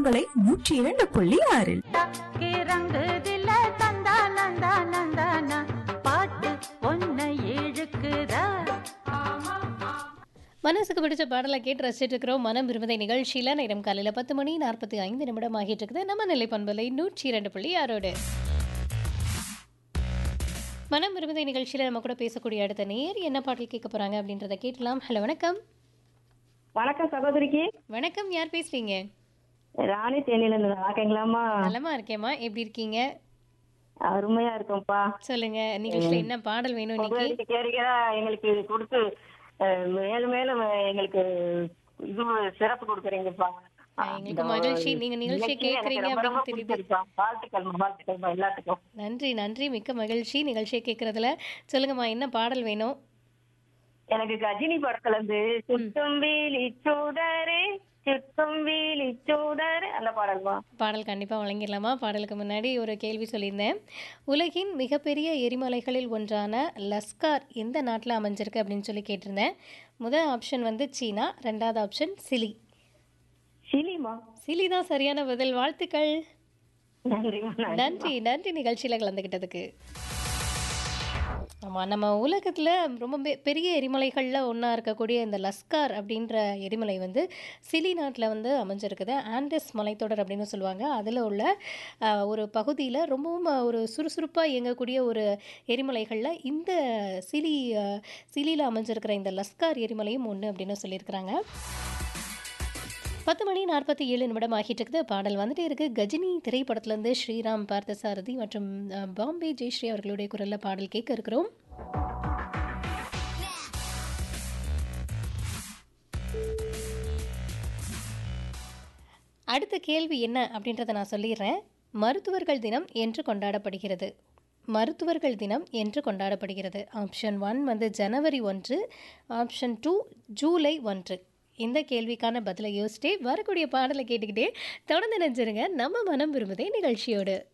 பண்பலை நூற்றி இரண்டு புள்ளி ஆறில் கிறங்குதில்ல தந்தா நந்தா நந்தானா பாட்டு ஒன்ன இழுக்குதா மனசுக்கு பிடிச்ச பாடலை கேட்டு ரசிச்சுட்டு இருக்கிறோம் மனம் விரும்பதை நிகழ்ச்சியில் நேரம் காலையில் பத்து மணி நாற்பத்தி ஐந்து நிமிடம் ஆகிட்டு இருக்குது நம்ம நிலை பண்பலை நூற்றி இரண்டு புள்ளி ஆறோடு மனம் விரும்பதை நிகழ்ச்சியில் நம்ம கூட பேசக்கூடிய அடுத்த நேர் என்ன பாடல் கேட்க போறாங்க அப்படின்றத கேட்கலாம் ஹலோ வணக்கம் வணக்கம் சகோதரிக்கு வணக்கம் யார் பேசுறீங்க ராணி தேனியில இருந்து வாக்கங்களாமா நலமா இருக்கேம்மா எப்படி இருக்கீங்க அருமையா இருக்கும்ப்பா சொல்லுங்க நிகழ்ச்சியில் என்ன பாடல் வேணும் இன்னைக்கு உங்களுக்கு கேரிகளா எங்களுக்கு கொடுத்து அஹ், மேலும் மேலும் எங்களுக்கு இது சிறப்பு கொடுக்குறீங்கப்பா எங்களுக்கு மகிழ்ச்சி. நீங்க நிகழ்ச்சியை இன்னைக்கு எனக்கு கேட்கறீங்க ரொம்ப ரொம்ப அப்படின்னு தெரியுது. பிடிச்சிருக்குப்பா. வாழ்த்துக்கள் வாழ்த்துக்கள்மா எல்லாத்துக்கும் நன்றி நன்றி மிக்க மகிழ்ச்சி நிகழ்ச்சியை கேட்கறதுல சொல்லுங்கம்மா என்ன பாடல் வேணும் எனக்கு கஜினி படத்துல இருந்து சுட்டும் வீலி சூடரே சுட்டும் வீலி சூடரே அந்த பாடல்மா பாடல் கண்டிப்பாக வழங்கிடலாமா பாடலுக்கு முன்னாடி ஒரு கேள்வி சொல்லியிருந்தேன் உலகின் மிகப்பெரிய எரிமலைகளில் ஒன்றான லஸ்கார் எந்த நாட்டில் அமைஞ்சிருக்கு அப்படின்னு சொல்லி கேட்டிருந்தேன் முதல் ஆப்ஷன் வந்து சீனா ரெண்டாவது ஆப்ஷன் சிலி சிலிமா சிலி தான் சரியான பதில் வாழ்த்துக்கள் நன்றிமா நன்றி நன்றி நன்றி நிகழ்ச்சியில் கலந்துக்கிட்டதுக்கு ஆமாம் நம்ம உலகத்தில் ரொம்ப பெ- பெரிய எரிமலைகளில் ஒன்றா இருக்கக்கூடிய இந்த லஸ்கார் அப்படின்ற எரிமலை வந்து சிலி நாட்டில் வந்து அமைஞ்சிருக்குது ஆண்டஸ் மலைத்தொடர் அப்படின்னு சொல்லுவாங்க அதில் உள்ள ஆஹ், ஒரு பகுதியில் ரொம்பவும் ஆஹ், ஒரு சுறுசுறுப்பாக இயங்கக்கூடிய ஒரு எரிமலைகளில் இந்த சிலி ஆஹ், சிலியில் அமைஞ்சிருக்கிற இந்த லஸ்கார் எரிமலையும் ஒன்று அப்படின்னு சொல்லியிருக்கிறாங்க பத்து மணி நாற்பத்தி ஏழு நிமிடம் ஆகிட்டு இருக்குது பாடல் வந்துட்டே இருக்கு கஜினி திரைப்படத்திலேருந்து ஸ்ரீராம் பார்த்தசாரதி மற்றும் அஹ், பாம்பே ஜெயஸ்ரீ அவர்களுடைய குரலில் பாடல் கேட்க இருக்கிறோம் அடுத்த கேள்வி என்ன அப்படின்றத நான் சொல்லிடுறேன் மருத்துவர்கள் தினம் என்று கொண்டாடப்படுகிறது மருத்துவர்கள் தினம் என்று கொண்டாடப்படுகிறது ஆப்ஷன் ஒன் வந்து ஜனவரி ஒன்று ஆப்ஷன் டூ ஜூலை ஒன்று இந்த கேள்விக்கான பதிலை யோசிச்சுட்டே வரக்கூடிய பாடலை கேட்டுக்கிட்டே தொடர்ந்து நினைச்சிருங்க நம்ம மனம் விரும்புதே நிகழ்ச்சியோடு